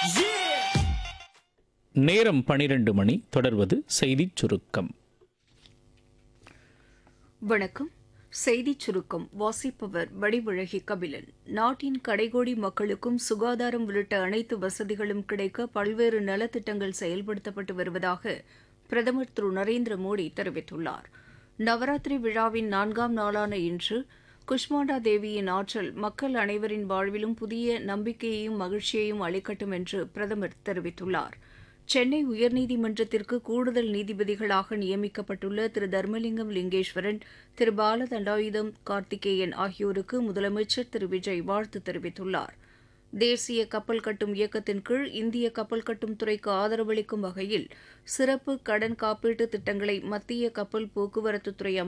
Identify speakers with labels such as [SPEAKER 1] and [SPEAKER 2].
[SPEAKER 1] நேரம் பனிரெண்டு மணி தொடர்வது செய்திச் சுருக்கம்
[SPEAKER 2] வணக்கம் செய்திச் சுருக்கம் வாசிப்பவர் வடிவழகி கபிலன் நாட்டின் கடைகோடி மக்களுக்கும் சுகாதாரம் உள்ளிட்ட அனைத்து வசதிகளும் கிடைக்க பல்வேறு நலத்திட்டங்கள் செயல்படுத்தப்பட்டு வருவதாக பிரதமர் திரு நரேந்திர மோடி தெரிவித்துள்ளார் நவராத்திரி விழாவின் நான்காம் நாளான இன்று குஷ்மாண்டா தேவியின் ஆற்றல் மக்கள் அனைவரின் வாழ்விலும் புதிய நம்பிக்கையையும் மகிழ்ச்சியையும் அளிக்கட்டும் என்று பிரதமர் தெரிவித்துள்ளார் சென்னை உயர்நீதிமன்றத்திற்கு கூடுதல் நீதிபதிகளாக நியமிக்கப்பட்டுள்ள திரு தர்மலிங்கம் லிங்கேஸ்வரன் திரு பால தண்டாயுதம் கார்த்திகேயன் ஆகியோருக்கு முதலமைச்சர் திரு விஜய் வாழ்த்து தெரிவித்துள்ளார் தேசிய கப்பல் கட்டும் இயக்கத்தின் கீழ் இந்திய கப்பல் கட்டும் துறைக்கு ஆதரவளிக்கும் வகையில் சிறப்பு கடன் காப்பீட்டு திட்டங்களை மத்திய கப்பல் போக்குவரத்துத்துறை